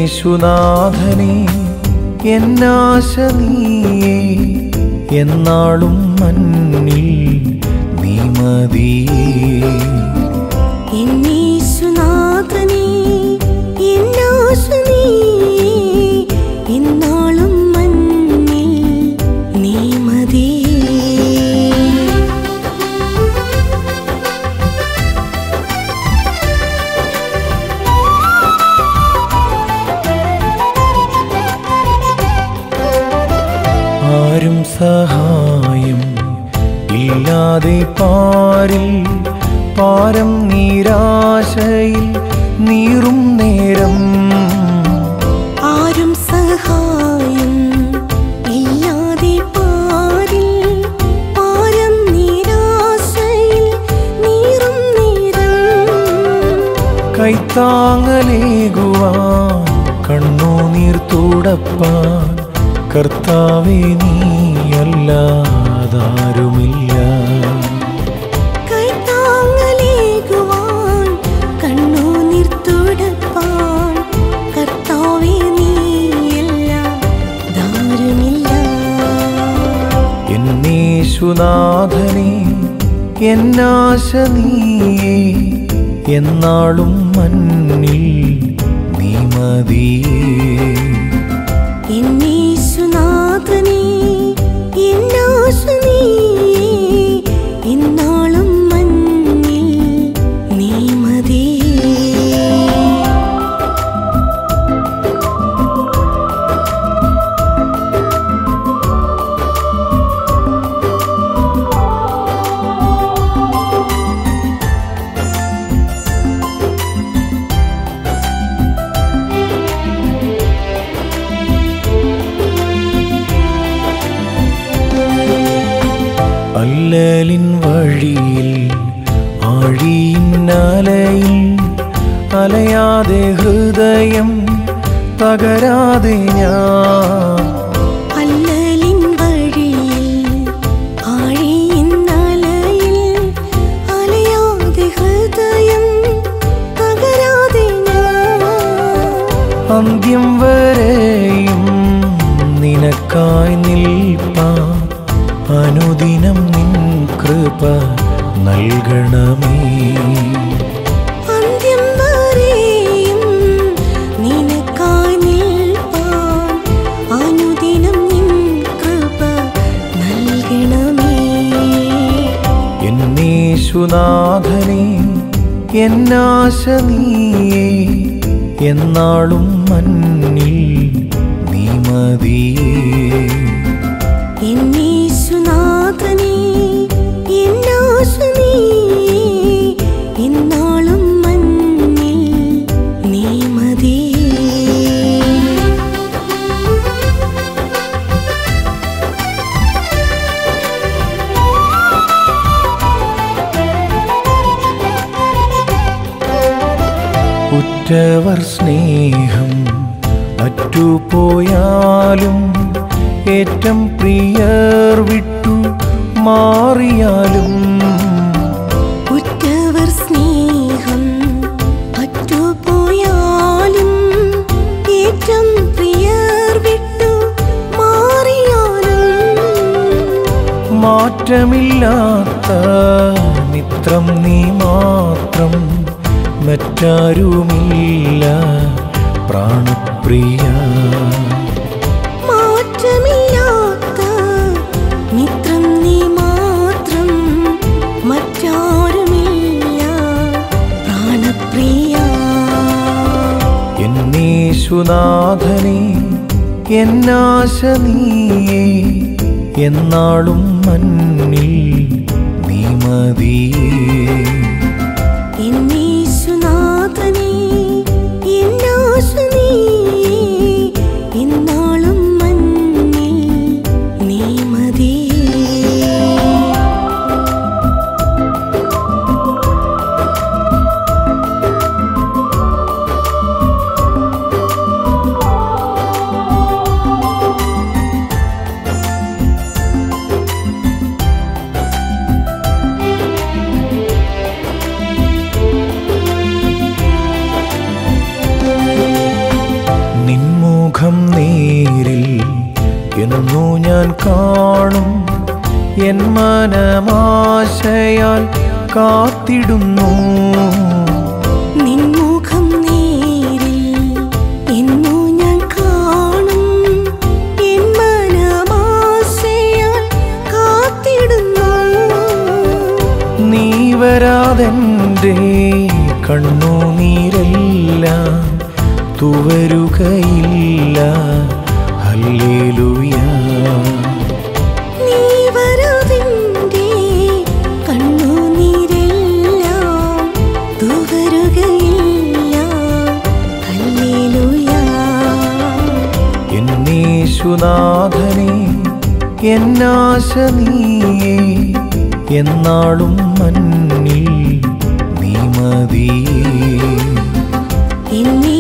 എന്നേശുനാഥനെ എന്നാശ നീയേ എന്നാളും മണ്ണിൽ നീ മതിയേ എന്നീശുനാഥനേ, എന്നാശ നീയേ, എന്നാളും മണ്ണിൽ നീ മതിയേ. ആരും സഹായം ഇല്ലാതെ പാരിൽ പാരം നീരാശയിൽ നീറും നേരം ആരും സഹായം ഇല്ലാതെ പാരിൽ പാരം നിരാശയിൽ നീറും നേരം കൈത്താങ്ങലേകുവാൻ കണ്ണുനീർ തുടപ്പാൻ കർത്താവേ നീയല്ലാതാരുമില്ല കൈത്താങ്ങലേകുവാൻ കണ്ണുനീർ തുടപ്പാൻ കർത്താവേ നീയല്ല ദാരുമില്ല എന്നേശുനാഥനെ എന്നാശ നീയേ എന്നാളും മണ്ണിൽ നീ മതിയേ എന്നീശുനാഥനേ, എന്നാശ നീയേ, എന്നാളും മണ്ണിൽ നീ മതിയേ. അല്ലലിൻ വഴിയിൽ ആഴിയിന്നലയിൽ അലയാതെ ഹൃദയം തകരാതെ ഞാൻ അല്ലലിൻ വഴിയിൽ ആഴിയിന്നലയിൽ അലയാതെ ഹൃദയം തകരാതെ ഞാൻ അന്ത്യം വരെയും നിനക്കായി നിൽപ്പാൻ അനുദിനം നിൻ കൃപ നൽകണമേ അന്ത്യം വരെയും നിനക്കായി നിൽപ്പാൻ അനുദിനം നിൻ കൃപ നൽകണമേ എന്നേശുനാഥനെ എന്നാശ നീയേ എന്നാളും മണ്ണിൽ നീ മതിയേ എന്നീശുനാഥനേ, എന്നാശ നീയേ, എന്നാളും മണ്ണിൽ നീ മതിയേ. ഉറ്റവർ സ്നേഹം അറ്റുപോയാലും ഏറ്റം പ്രിയർ വിട്ടു മാറിയാലും ഉറ്റവർ സ്നേഹം അറ്റുപോയാലും ഏറ്റം പ്രിയർ വിട്ടു മാറിയാലും മാറ്റമില്ലാത്ത മിത്രം നീ മാത്രം മറ്റാരുമില്ല പ്രാണപ്രിയ മാറ്റമില്ലാത്ത മിത്രം നീ മാത്രം മറ്റാരുമില്ല പ്രാണപ്രിയ എന്നേശുനാഥനെ എന്നാശ നീയേ എന്നാളും മണ്ണിൽ നീ മതിയേ എന്നീശുനാഥനേ, എന്നാശ നീയേ, എന്നാളും മണ്ണിൽ നീ മതിയേ. എൻ മനമാശയാൽ കാത്തിടുന്നു നിൻമുഖം നേരിൽ എന്നു ഞാൻ കാണും എൻ മനമാശയാൽ കാത്തിടുന്നു നീ വരാതെൻ്റെ കണ്ണുനീരെല്ലാം തുവരുകയില്ല ഹല്ലേലൂയ നീ വരാതിൻ്റെ കണ്ണുനീരെല്ലാം തുവരുകയില്ല ഹല്ലേലൂയ എന്നേശുനാഥനെ എന്നാശ നീയേ എന്നാളും മണ്ണിൽ നീ മതിയേ എന്നെ